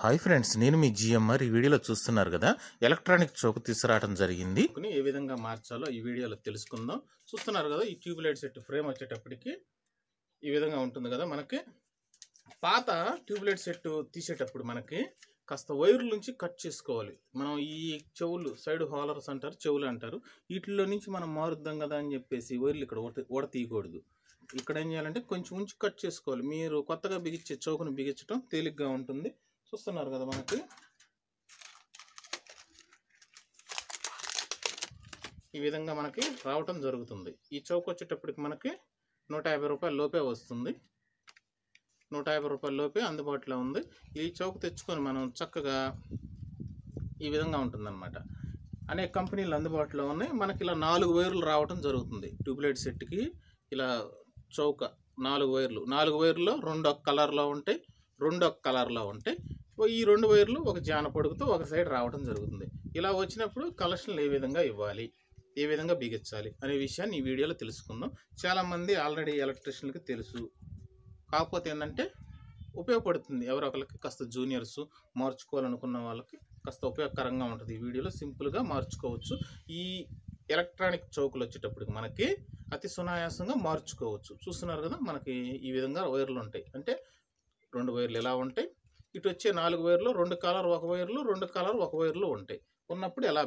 hi friends నేను మీ GMR ఈ వీడియోలో చూస్తున్నారు కదా ఎలక్ట్రానిక్ చౌక్ తీసుకురావడం జరిగింది ఏ విధంగా మార్చాలో ఈ వీడియోలో తెలుసుకుందాం చూస్తున్నారు కదా ఈ ట్యూబ్ లైట్ సెట్ ఫ్రేమ్ వచ్చేటప్పటికి ఈ విధంగా ఉంటుంది కదా మనకి పాత ట్యూబ్ లైట్ సెట్ తీసేటప్పుడు మనకి కాస్త వైర్ల నుంచి కట్ చేసుకోవాలి మనం ఈ చెవులు సైడ్ హాలర్స్ అంటారు చెవులు అంటారు వీటిలో నుంచి మనం మారుద్దాం కదా అని చెప్పేసి వైర్లు ఇక్కడ ఊడ ఊడ తీయకూడదు ఇక్కడ ఏం చేయాలంటే కొంచెం ఉంచి కట్ చేసుకోవాలి మీరు కొత్తగా బిగించే చౌకను బిగించడం తేలిగ్గా ఉంటుంది చూస్తున్నారు కదా మనకి ఈ విధంగా మనకి రావటం జరుగుతుంది ఈ చౌక్ వచ్చేటప్పటికి మనకి నూట యాభై రూపాయల లోపే వస్తుంది నూట యాభై రూపాయల లోపే అందుబాటులో ఉంది ఈ చౌక్ తెచ్చుకొని మనం చక్కగా ఈ విధంగా ఉంటుందన్నమాట అనేక కంపెనీలు అందుబాటులో ఉన్నాయి మనకి ఇలా నాలుగు వైర్లు రావటం జరుగుతుంది ట్యూబ్లైట్ సెట్కి ఇలా చౌక నాలుగు వైర్లు నాలుగు వైర్లు రెండు ఒక కలర్లో ఉంటాయి రెండు ఒక కలర్లో ఉంటాయి ఓ ఈ రెండు వైర్లు ఒక జాన పొడుగుతో ఒక సైడ్ రావడం జరుగుతుంది ఇలా వచ్చినప్పుడు కలెక్షన్లు ఏ విధంగా ఇవ్వాలి ఏ విధంగా బిగించాలి అనే విషయాన్ని ఈ వీడియోలో తెలుసుకుందాం చాలామంది ఆల్రెడీ ఎలక్ట్రీషియన్కి తెలుసు కాకపోతే ఏంటంటే ఉపయోగపడుతుంది ఎవరో ఒకరికి కాస్త జూనియర్స్ మార్చుకోవాలనుకున్న వాళ్ళకి కాస్త ఉపయోగకరంగా ఉంటుంది ఈ వీడియోలో సింపుల్గా మార్చుకోవచ్చు ఈ ఎలక్ట్రానిక్ చౌకులు వచ్చేటప్పటికి మనకి అతి సునాయాసంగా మార్చుకోవచ్చు చూస్తున్నారు కదా మనకి ఈ విధంగా వైర్లు ఉంటాయి అంటే రెండు వైర్లు ఎలా ఉంటాయి ఇటు వచ్చే నాలుగు వైర్లు రెండు కలర్ ఒక వైర్లు రెండు కలర్ ఒక వైర్లు ఉంటాయి ఉన్నప్పుడు ఎలా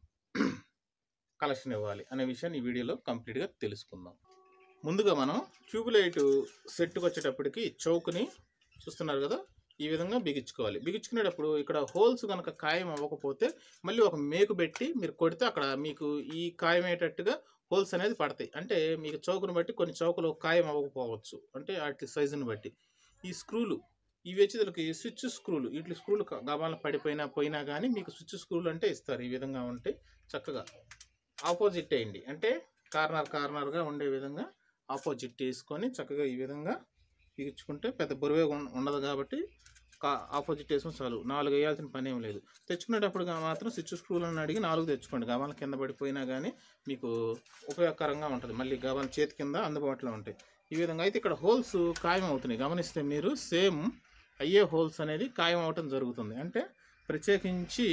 కలెక్షన్ ఇవ్వాలి అనే విషయాన్ని ఈ వీడియోలో కంప్లీట్గా తెలుసుకుందాం ముందుగా మనం ట్యూబ్ లైట్ సెట్కి వచ్చేటప్పటికి చౌక్ని చూస్తున్నారు కదా ఈ విధంగా బిగించుకోవాలి బిగించుకునేటప్పుడు ఇక్కడ హోల్స్ కనుక ఖాయం అవ్వకపోతే మళ్ళీ ఒక మేకు పెట్టి మీరు కొడితే అక్కడ మీకు ఈ ఖాయమయ్యేటట్టుగా హోల్స్ అనేది పడతాయి అంటే మీకు చౌకును బట్టి కొన్ని చౌకలు ఖాయం అవ్వకపోవచ్చు అంటే వాటి సైజుని బట్టి ఈ స్క్రూలు ఇవి వచ్చేసరికి స్విచ్ స్క్రూలు వీటి స్క్రూలు గబాలను పడిపోయినా పోయినా కానీ మీకు స్విచ్ స్క్రూలు అంటే ఇస్తారు ఈ విధంగా ఉంటాయి చక్కగా ఆపోజిట్ వేయండి అంటే కార్నర్ కార్నర్గా ఉండే విధంగా ఆపోజిట్ వేసుకొని చక్కగా ఈ విధంగా బిగించుకుంటే పెద్ద బరువే ఉం- ఉండదు కాబట్టి కా ఆపోజిట్ వేసుకొని చాలు నాలుగు వేయాల్సిన పని ఏం లేదు తెచ్చుకునేటప్పుడు గా- మాత్రం స్విచ్ స్క్రూలను అడిగి నాలుగు తెచ్చుకోండి గవాల కింద పడిపోయినా కానీ మీకు ఉపయోగకరంగా ఉంటుంది మళ్ళీ గవాల చేతి కింద అందుబాటులో ఉంటాయి ఈ విధంగా అయితే ఇక్కడ హోల్స్ ఖాయం అవుతున్నాయి గమనిస్తే మీరు సేమ్ అయ్యే హోల్స్ అనేది ఖాయం అవటం జరుగుతుంది అంటే ప్రత్యేకించి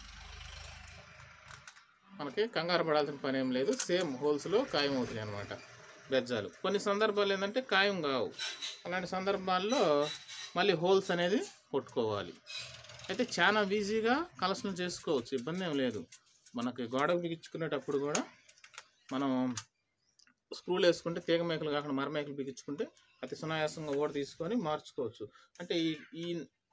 మనకి కంగారు పడాల్సిన పని ఏం లేదు సేమ్ హోల్స్లో ఖాయం అవుతున్నాయి అనమాట బెజ్జాలు కొన్ని సందర్భాలు ఏంటంటే ఖాయం కావు అలాంటి సందర్భాల్లో మళ్ళీ హోల్స్ అనేది కొట్టుకోవాలి అయితే చాలా ఈజీగా కలెక్షన్ చేసుకోవచ్చు ఇబ్బంది ఏం లేదు మనకి గోడకు బిగించుకునేటప్పుడు కూడా మనం స్క్రూలు వేసుకుంటే తీగ మేకలు కాకుండా మర మేకలు బిగించుకుంటే అతి సునాయాసంగా ఓడ తీసుకొని మార్చుకోవచ్చు అంటే ఈ ఈ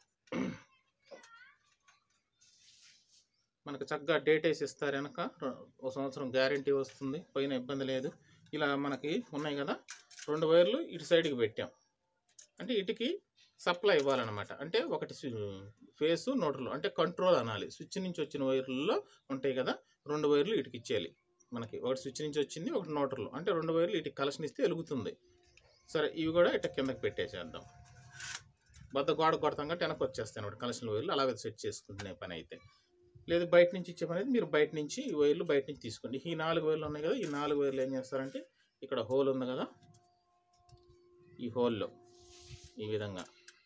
మనకు చక్కగా డేట్ వేసి ఇస్తారు వెనక ఒక సంవత్సరం గ్యారంటీ వస్తుంది పోయిన ఇబ్బంది లేదు ఇలా మనకి ఉన్నాయి కదా రెండు వైర్లు ఇటు సైడ్కి పెట్టాం అంటే ఇటుకి సప్లై ఇవ్వాలన్నమాట అంటే ఒకటి ఫేసు నోటర్లు అంటే కంట్రోల్ అనాలి స్విచ్ నుంచి వచ్చిన వైర్లలో ఉంటాయి కదా రెండు వైర్లు ఇటుకి ఇచ్చేయాలి మనకి ఒకటి స్విచ్ నుంచి వచ్చింది ఒకటి నోటర్లు అంటే రెండు వైర్లు ఇటుకి కలెక్షన్ ఇస్తే వెలుగుతుంది సరే ఇవి కూడా ఇట కిందకి పెట్టేసేద్దాం బద్ద గోడ కొడతాం కాబట్టి వెనక్కి వచ్చేస్తాను ఒకటి కలెక్షన్ వైర్లు అలాగే సెట్ చేసుకుంటునే పని అయితే లేదు బయట నుంచి ఇచ్చే పని అయితే మీరు బయట నుంచి ఈ వైర్లు బయట నుంచి తీసుకోండి ఈ నాలుగు వైర్లు ఉన్నాయి కదా ఈ నాలుగు వైర్లు ఏం చేస్తారంటే ఇక్కడ హోల్ ఉంది కదా ఈ హోల్లో ఈ విధంగా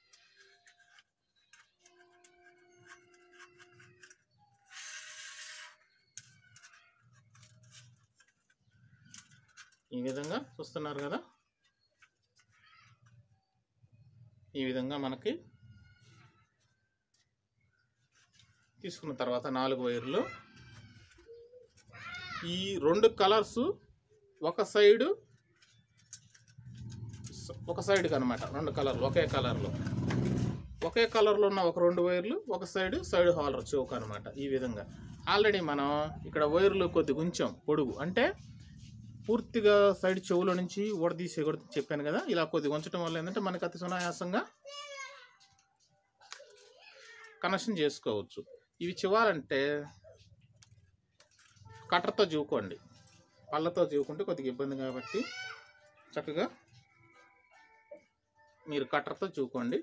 ఈ విధంగా చూస్తున్నారు కదా ఈ విధంగా మనకి తీసుకున్న తర్వాత నాలుగు వైర్లు ఈ రెండు కలర్స్ ఒక సైడు ఒక సైడ్కి అనమాట రెండు కలర్లు ఒకే కలర్లో ఒకే కలర్లో ఉన్న ఒక రెండు వైర్లు ఒక సైడ్ సైడ్ హాలర్ చౌక్ అనమాట ఈ విధంగా ఆల్రెడీ మనం ఇక్కడ వైర్లు కొద్ది ఉంచాం పొడుగు అంటే పూర్తిగా సైడ్ చెవులో నుంచి ఊడదీసేయకూడదు చెప్పాను కదా ఇలా కొద్దిగా ఉంచడం వల్ల ఏంటంటే మనకి అతి సునాయాసంగా కనెక్షన్ చేసుకోవచ్చు ఇవి చివాలంటే కట్టర్తో చూకోండి పళ్ళతో చూకుంటే కొద్దిగా ఇబ్బంది కాబట్టి చక్కగా మీరు కట్టర్తో చూకోండి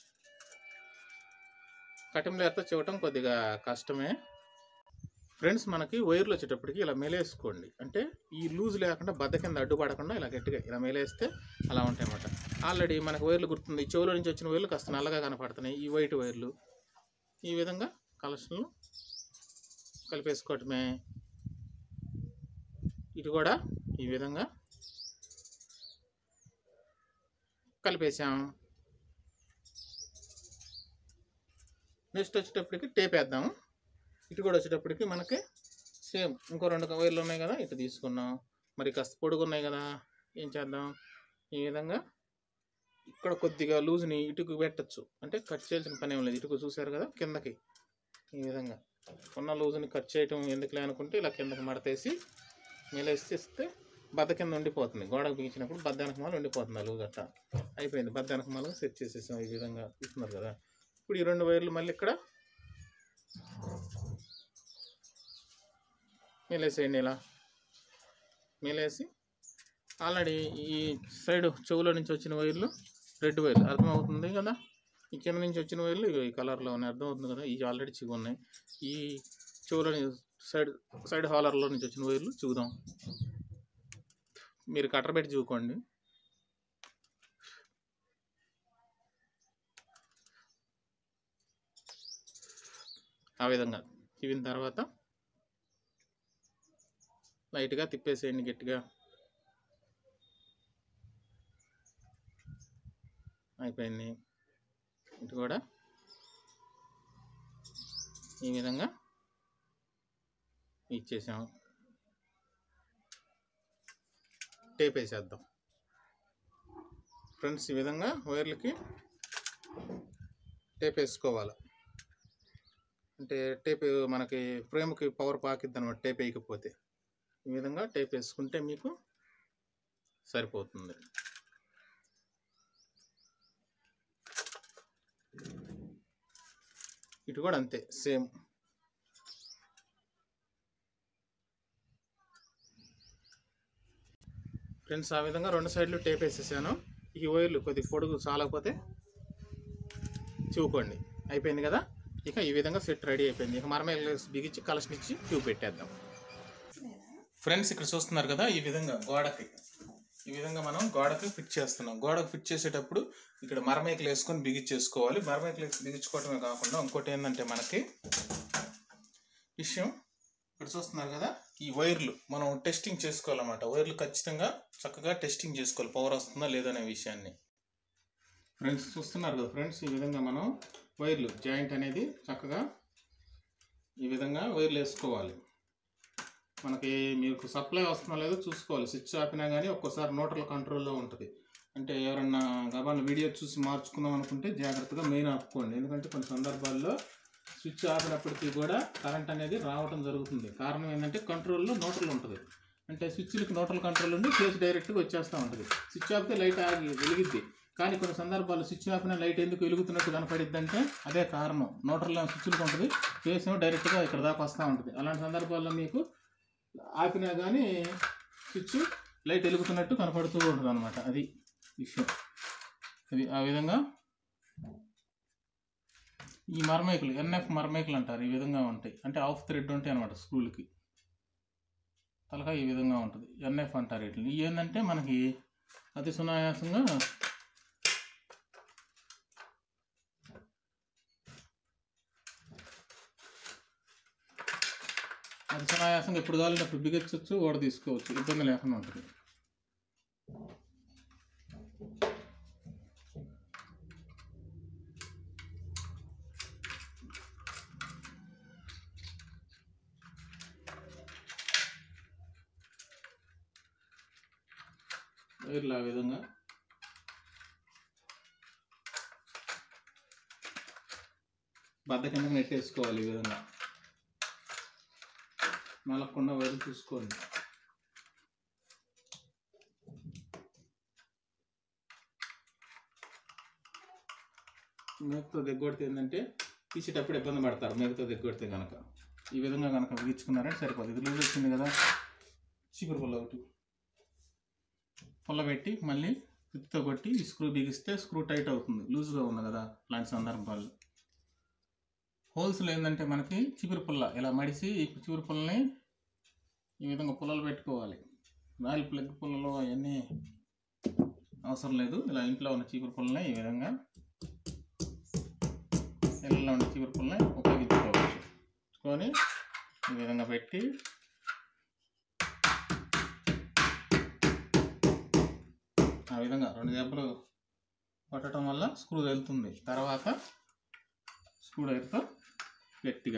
కటింగ్లేర్తో చూడటం కొద్దిగా కష్టమే ఫ్రెండ్స్ మనకి వైర్లు వచ్చేటప్పటికి ఇలా మెలేసుకోండి అంటే ఈ లూజ్ లేకుండా బద్ద కింద అడ్డుపడకుండా ఇలా గట్టిగా ఇలా మెలేస్తే అలా ఉంటాయి అన్నమాట ఆల్రెడీ మనకు వైర్లు గుర్తుంది ఈ చెవులో నుంచి వచ్చిన వైర్లు కాస్త నల్లగా కనపడుతున్నాయి ఈ వైట్ వైర్లు ఈ విధంగా కలెక్షన్లు కలిపేసుకోవటమే ఇటు కూడా ఈ విధంగా కలిపేసాం నెక్స్ట్ వచ్చేటప్పటికి టేప్ వేద్దాము ఇటు కూడా వచ్చేటప్పటికి మనకి సేమ్ ఇంకో రెండు వైర్లు ఉన్నాయి కదా ఇటు తీసుకున్నాం మరి కాస్త పొడుగు ఉన్నాయి కదా ఏం చేద్దాం ఈ విధంగా ఇక్కడ కొద్దిగా లూజ్ని ఇటుకు పెట్టచ్చు అంటే కట్ చేయాల్సిన పని ఏం లేదు ఇటుకు చూసారు కదా కిందకి ఈ విధంగా ఉన్న లూజ్ని కట్ చేయటం ఎందుకులే అనుకుంటే ఇలా కిందకి మడతేసి మేలేసి ఇస్తే బద్ద కింద ఉండిపోతుంది గోడకు బిగించినప్పుడు బద్ద వెనకమాల ఉండిపోతుంది ఆ లూజ్ అట్ట అయిపోయింది బద్ద వెనకమాల సెట్ చేసేసాం ఈ విధంగా చూస్తున్నారు కదా ఇప్పుడు ఈ రెండు వైర్లు మళ్ళీ ఇక్కడ మేలేసేయండి ఇలా మేలేసి ఆల్రెడీ ఈ సైడ్ చెవులో నుంచి వచ్చిన వైర్లు రెడ్ వైర్లు అర్థమవుతుంది కదా ఈ కింద నుంచి వచ్చిన వైర్లు ఇగో ఈ కలర్లో ఉన్నాయి అర్థమవుతుంది కదా ఇవి ఆల్రెడీ చిగు ఉన్నాయి ఈ చెవులోని సైడ్ సైడ్ హాలర్లో నుంచి వచ్చిన వైర్లు చూద్దాం మీరు కట్టర్ పెట్టి చూకోండి ఆ విధంగా తివిన తర్వాత లైట్గా తిప్పేసేయండి గట్టిగా అయిపోయింది ఇటు కూడా ఈ విధంగా ఇచ్చేసాం టేప్ వేసేద్దాం ఫ్రెండ్స్ ఈ విధంగా వైర్లకి టేప్ వేసుకోవాలి అంటే టేప్ మనకి ఫ్రేమ్కి పవర్ పాకిద్ది అనమాట టేప్ వేయకపోతే ఈ విధంగా టేప్ వేసుకుంటే మీకు సరిపోతుంది ఇటు కూడా అంతే సేమ్ ఫ్రెండ్స్ ఆ విధంగా రెండు సైడ్లు టేప్ వేసేసాను ఈ వైర్లు కొద్దిగా పొడుగు చాలకపోతే చూకోండి అయిపోయింది కదా ఇక ఈ విధంగా సెట్ రెడీ అయిపోయింది ఇక మరమే బిగించి కలెక్షన్ ఇచ్చి ట్యూబ్ పెట్టేద్దాం ఫ్రెండ్స్ ఇక్కడ చూస్తున్నారు కదా ఈ విధంగా గోడకి ఈ విధంగా మనం గోడకి ఫిట్ చేస్తున్నాం గోడకు ఫిట్ చేసేటప్పుడు ఇక్కడ మరమేకలు వేసుకొని బిగించేసుకోవాలి మరమేకలు వేసి బిగించుకోవటమే కాకుండా ఇంకోటి ఏంటంటే మనకి విషయం ఇక్కడ చూస్తున్నారు కదా ఈ వైర్లు మనం టెస్టింగ్ చేసుకోవాలన్నమాట వైర్లు ఖచ్చితంగా చక్కగా టెస్టింగ్ చేసుకోవాలి పవర్ వస్తుందా లేదనే విషయాన్ని ఫ్రెండ్స్ చూస్తున్నారు కదా ఫ్రెండ్స్ ఈ విధంగా మనం వైర్లు జాయింట్ అనేది చక్కగా ఈ విధంగా వైర్లు వేసుకోవాలి మనకి మీకు సప్లై వస్తుందో లేదో చూసుకోవాలి స్విచ్ ఆపినా కానీ ఒక్కోసారి నోటర్ల కంట్రోల్లో ఉంటుంది అంటే ఎవరన్నా గబాన్ వీడియో చూసి మార్చుకుందాం అనుకుంటే జాగ్రత్తగా మెయిన్ ఆపుకోండి ఎందుకంటే కొన్ని సందర్భాల్లో స్విచ్ ఆపినప్పటికీ కూడా కరెంట్ అనేది రావడం జరుగుతుంది కారణం ఏంటంటే కంట్రోల్లో నోటర్లు ఉంటుంది అంటే స్విచ్లకి నోటల్ కంట్రోల్ ఉండి ఫేస్ డైరెక్ట్గా వచ్చేస్తూ ఉంటుంది స్విచ్ ఆపితే లైట్ ఆగి వెలిగిద్ది కానీ కొన్ని సందర్భాల్లో స్విచ్ ఆపిన లైట్ ఎందుకు వెలుగుతున్నట్టు కనపడిద్ది అంటే అదే కారణం నోటర్లో స్విచ్లకు ఉంటుంది ఫేస్ ఏమో డైరెక్ట్గా ఇక్కడ దాకా వస్తూ ఉంటుంది అలాంటి సందర్భాల్లో మీకు ఆపినా కానీ స్విచ్ లైట్ వెలుగుతున్నట్టు కనపడుతూ ఉంటుంది అనమాట అది విషయం అది ఆ విధంగా ఈ మరమేకులు ఎన్ఎఫ్ మరమేకులు అంటారు ఈ విధంగా ఉంటాయి అంటే ఆఫ్ థ్రెడ్ ఉంటాయి అనమాట స్క్రూలకి తలగా ఈ విధంగా ఉంటుంది ఎన్ఎఫ్ అంటారు వీటిని ఇవి ఏంటంటే మనకి అతి సునాయాసంగా అతి సునాయాసంగా ఎప్పుడు కావాలంటే అప్పుడు బిగించవచ్చు ఓడ తీసుకోవచ్చు ఇబ్బంది లేకుండా ఉంటుంది వైర్లు ఆ విధంగా బద్ద కింద నెట్టేసుకోవాలి ఈ విధంగా నలగకుండా వైర్లు చూసుకోండి మేకతో దగ్గొడితే ఏంటంటే తీసేటప్పుడు ఇబ్బంది పడతారు మేకతో దగ్గొడితే కనుక ఈ విధంగా కనుక బిగించుకున్నారంటే సరిపోదు ఇది లూజ్ వచ్చింది కదా చీపురు పుల్ల ఒకటి పుల్ల పెట్టి మళ్ళీ విత్తో కొట్టి ఈ స్క్రూ బిగిస్తే స్క్రూ టైట్ అవుతుంది లూజ్గా ఉంది కదా అలాంటి సందర్భాల్లో హోల్స్లో ఏంటంటే మనకి చిగురు పుల్ల ఇలా మడిసి ఈ చిగురు పుల్లని ఈ విధంగా పుల్లలు పెట్టుకోవాలి రాయల్ ప్లగ్ పుల్లలు అవన్నీ అవసరం లేదు ఇలా ఇంట్లో ఉన్న చీపురు పుల్లని ఈ విధంగా ఇళ్ళలో ఉండే చివరి పుల్లని ఉపయోగించుకోవచ్చు కొని ఈ విధంగా పెట్టి ఆ విధంగా రెండు దెబ్బలు కొట్టడం వల్ల స్క్రూ వెళ్తుంది తర్వాత స్క్రూ డ్రైవర్తో గట్టిగా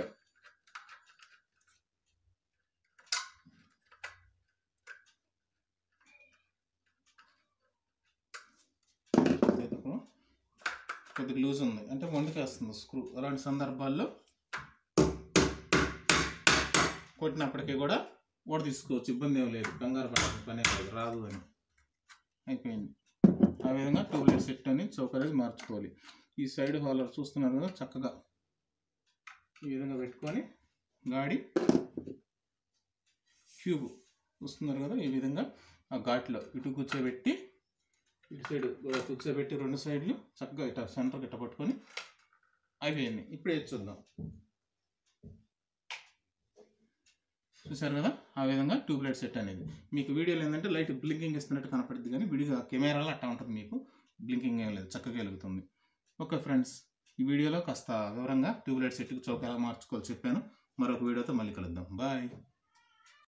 చేతుకు కొద్దిగా లూజ్ ఉంది అంటే వండుకేస్తుంది స్క్రూ అలాంటి సందర్భాల్లో కొట్టినప్పటికీ కూడా ఓడ తీసుకోవచ్చు ఇబ్బంది ఏం లేదు కంగారు పడాల్సిన పనే లేదు రాదు అని అయిపోయింది ఆ విధంగా ట్యూబ్లైట్ సెట్ అని చౌకరేజ్ మార్చుకోవాలి ఈ సైడ్ హాలర్ చూస్తున్నారు కదా చక్కగా ఈ విధంగా పెట్టుకొని గాడి క్యూబ్ చూస్తున్నారు కదా ఈ విధంగా ఆ ఘాట్లో ఇటు కూర్చోబెట్టి ఇటు సైడ్ కూడా కూర్చోబెట్టి రెండు సైడ్లు చక్కగా ఇట్లా సెంటర్ గిట్ట పట్టుకొని అయిపోయింది ఇప్పుడు వేసి చూద్దాం చూసారు కదా ఆ విధంగా ట్యూబ్లైట్ సెట్ అనేది మీకు వీడియోలో ఏంటంటే లైట్ బ్లింకింగ్ ఇస్తున్నట్టు కనపడుతుంది కానీ విడిగా కెమెరాలో అట్టా ఉంటుంది మీకు బ్లింకింగ్ ఏం లేదు చక్కగా వెలుగుతుంది ఓకే ఫ్రెండ్స్ ఈ వీడియోలో కాస్త వివరంగా ట్యూబ్లైట్ సెట్కి చౌక ఎలా మార్చుకోవాలి చెప్పాను మరొక వీడియోతో మళ్ళీ కలుద్దాం బాయ్